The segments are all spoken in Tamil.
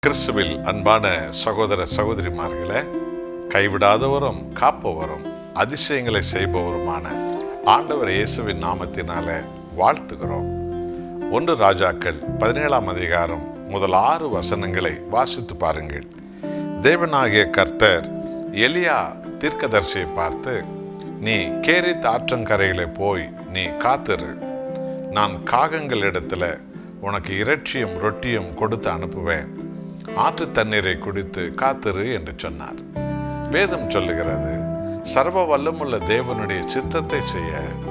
கிறிஸ்துவில் அன்பான சகோதர சகோதரிமார்களே கைவிடாதவரும் காப்பவரும் அதிசயங்களை செய்பவருமான ஆண்டவர் இயேசுவின் நாமத்தினால வாழ்த்துகிறோம் ஒன்று ராஜாக்கள் பதினேழாம் அதிகாரம் முதல் ஆறு வசனங்களை வாசித்து பாருங்கள் தேவனாகிய கர்த்தர் எலியா தீர்க்கதரிசியை பார்த்து நீ கேரித் ஆற்றங்கரையில போய் நீ காத்திரு நான் காகங்களிடத்துல உனக்கு இறைச்சியும் ரொட்டியும் கொடுத்து அனுப்புவேன் ஆற்று தண்ணீரை குடித்து காத்திரு என்று சொன்னார் வேதம் சொல்லுகிறது சர்வ வல்லமுள்ள தேவனுடைய சித்தத்தை செய்ய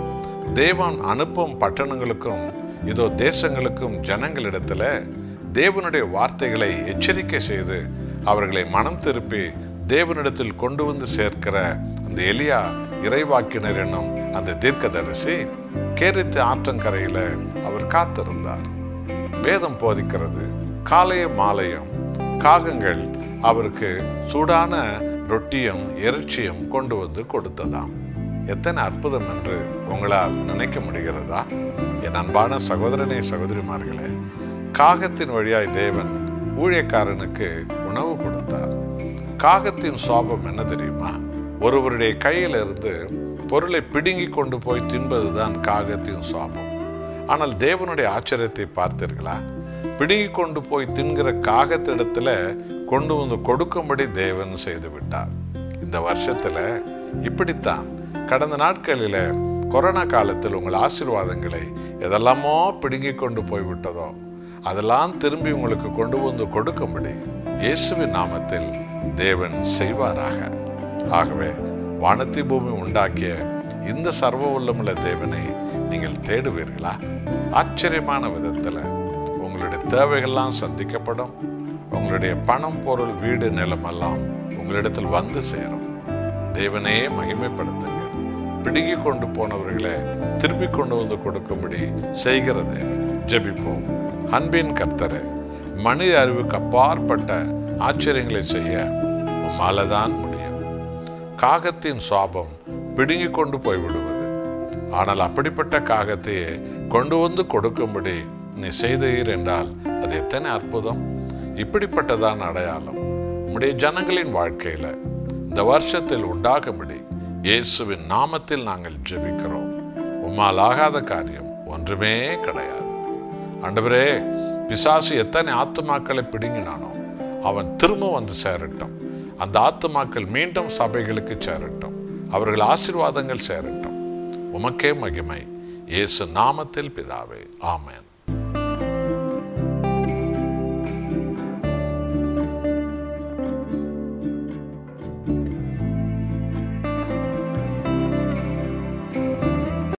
தேவன் அனுப்பும் பட்டணங்களுக்கும் இதோ தேசங்களுக்கும் ஜனங்களிடத்துல தேவனுடைய வார்த்தைகளை எச்சரிக்கை செய்து அவர்களை மனம் திருப்பி தேவனிடத்தில் கொண்டு வந்து சேர்க்கிற அந்த எலியா இறைவாக்கினர் என்னும் அந்த தீர்க்கதரிசி கேரித்து ஆற்றங்கரையில அவர் காத்திருந்தார் வேதம் போதிக்கிறது காலையும் மாலையும் காகங்கள் அவருக்கு சூடான ரொட்டியும் இறைச்சியும் கொண்டு வந்து கொடுத்ததாம் எத்தனை அற்புதம் என்று உங்களால் நினைக்க முடிகிறதா என் அன்பான சகோதரனே சகோதரிமார்களே காகத்தின் வழியாய் தேவன் ஊழியக்காரனுக்கு உணவு கொடுத்தார் காகத்தின் சாபம் என்ன தெரியுமா ஒருவருடைய கையில இருந்து பொருளை பிடுங்கி கொண்டு போய் தின்பதுதான் காகத்தின் சாபம் ஆனால் தேவனுடைய ஆச்சரியத்தை பார்த்தீர்களா பிடுங்கி கொண்டு போய் தின்கிற காகத்திடத்துல கொண்டு வந்து கொடுக்கும்படி தேவன் செய்து விட்டார் இந்த வருஷத்துல இப்படித்தான் கடந்த நாட்களில கொரோனா காலத்தில் உங்கள் ஆசீர்வாதங்களை எதெல்லாமோ பிடுங்கி கொண்டு போய் விட்டதோ அதெல்லாம் திரும்பி உங்களுக்கு கொண்டு வந்து கொடுக்கும்படி இயேசுவின் நாமத்தில் தேவன் செய்வாராக ஆகவே வானத்தி பூமி உண்டாக்கிய இந்த சர்வ உள்ளமுள்ள தேவனை நீங்கள் தேடுவீர்களா ஆச்சரியமான விதத்தில் உங்களுடைய தேவைகள்லாம் சந்திக்கப்படும் உங்களுடைய பணம் பொருள் வீடு நிலமெல்லாம் உங்களிடத்தில் வந்து சேரும் தேவனையே மகிமைப்படுத்துங்கள் பிடுங்கி கொண்டு போனவர்களை திருப்பி கொண்டு வந்து கொடுக்கும்படி செய்கிற தேவன் ஜெபிப்போம் அன்பின் கர்த்தரை மனித அறிவுக்கு அப்பாற்பட்ட ஆச்சரியங்களை செய்ய உம்மால தான் முடியும் காகத்தின் சாபம் பிடுங்கி கொண்டு போய் விடுவது ஆனால் அப்படிப்பட்ட காகத்தையே கொண்டு வந்து கொடுக்கும்படி நீ செய்தீர் என்றால் அது எத்தனை அற்புதம் இப்படிப்பட்டதான் அடையாளம் உம்முடைய ஜனங்களின் வாழ்க்கையில இந்த வருஷத்தில் உண்டாகும்படி இயேசுவின் நாமத்தில் நாங்கள் ஜெபிக்கிறோம் உம்மால் ஆகாத காரியம் ஒன்றுமே கிடையாது ஆண்டவரே பிசாசு எத்தனை ஆத்துமாக்களை பிடுங்கினானோ அவன் திரும்ப வந்து சேரட்டும் அந்த ஆத்துமாக்கள் மீண்டும் சபைகளுக்கு சேரட்டும் அவர்கள் ஆசீர்வாதங்கள் சேரட்டும் உமக்கே மகிமை இயேசு நாமத்தில் பிதாவே ஆமென்